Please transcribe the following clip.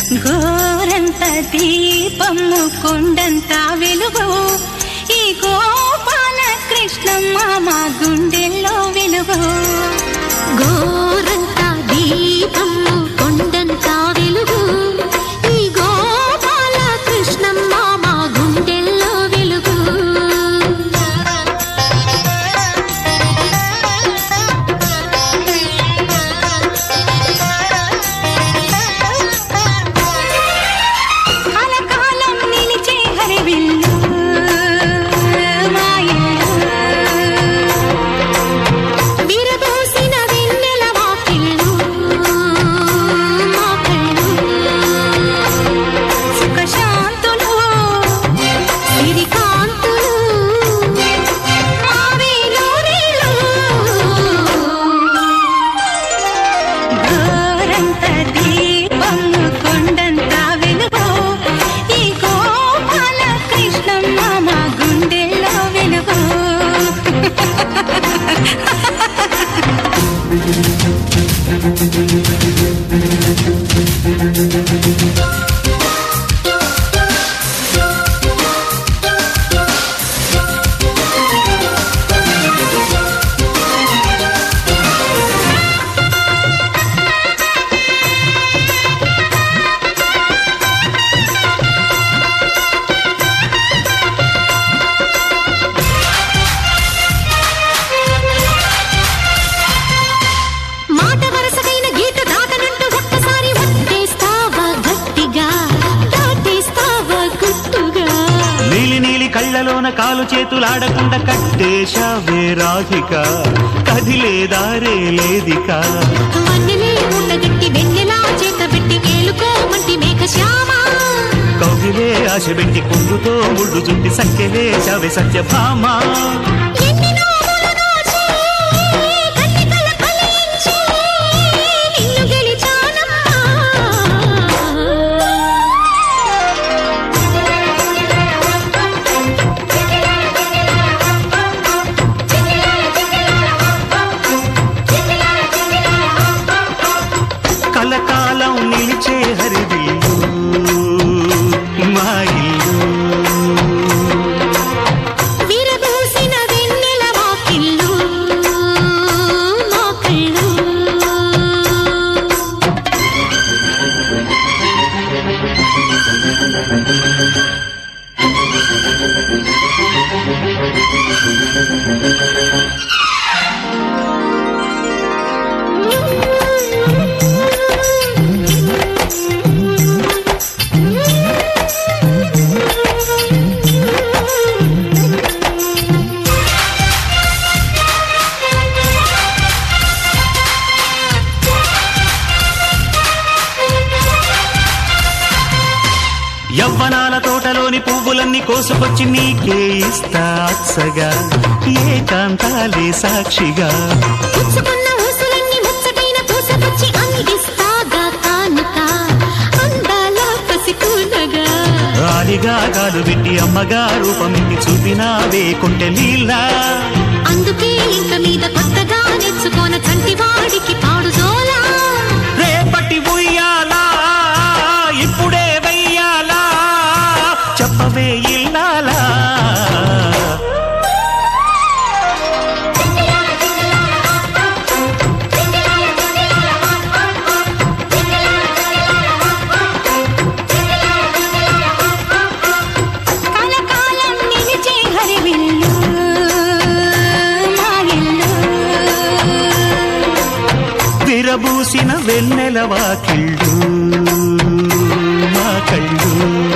గోరంత దీపము కొండంత వెలుగు ఈ గోపాల కృష్ణమ్మ మా గుండెల్లో వెలుగు గోరంత దీపము కొండంత వెలుగు ఈ గోపాల కృష్ణమ్మ మా గుండెల్లో వెలుగు కలకాలం నిలిచే హరివిల్లు మా ఇల్లు విరబోసిన వెన్నెల వాకిళ్ళు మా కళ్ళు సుఖశాంతులు సిరికాంతులు మా వేలూరిలో. గోరంత దీపము కొండంత వెలుగు ఈ గోపాల కృష్ణమ్మ మా గుండెల్లో వెలుగు మాట వరసకైన గీత దాటనంటూ ఒక్కసారి వట్టేస్తావా గట్టిగా దాటేస్తావా గుట్టుగా నీలి నీలి కళ్ళలోన కాలు చేతులాడకుండా కట్టేశావే రాధిక కదిలే దారే లేదిక వన్నెలే ఉండగట్టి వెన్నెలా చేత పెట్టి కేలుకోమంటి మేఘ శ్యామ కౌగిలే ఆశ పెట్టి కొంగుతో ముళ్ళు చుట్టి సఖ్యలే చవే సత్యభామ ఎన్ని నోములు నోచి, కన్నికల ఫలించి, నిన్ను గెలిచానమ్మా. కలకాలం నిలిచే హరివిల్లు మా ఇల్లు విరబూసిన వెన్నెల వాకిళ్ళు మా కళ్ళు యవ్వనాల తోటలోని పువ్వులన్నీ కోసుకొచ్చి నీకే ఇస్తా అచ్చగా ఏకాంతాలే సాక్షిగా పుచ్చుకున్న ఊసులన్నీ ముచ్చటైన పూసకొచ్చి అందిస్తాగా కానుక అందాల పసికూనగా రాలిగా కాలు పెట్టి అమ్మగా రూపమిట్టి చూపినావే కొంటె లీలా అందుకే ఇంక మీద కొత్తగా నేర్చుకోన చంటివాడికి పాడు జోలా రేపటి ఉయ్యాలా ఇప్పుడే వెయ్యాలా చెప్పవే ఇల్లాలా కలకాలం నిలిచే హరివిల్లు మా ఇల్లు విరబూసిన వెన్నెల వాకిళ్ళు మా కళ్ళు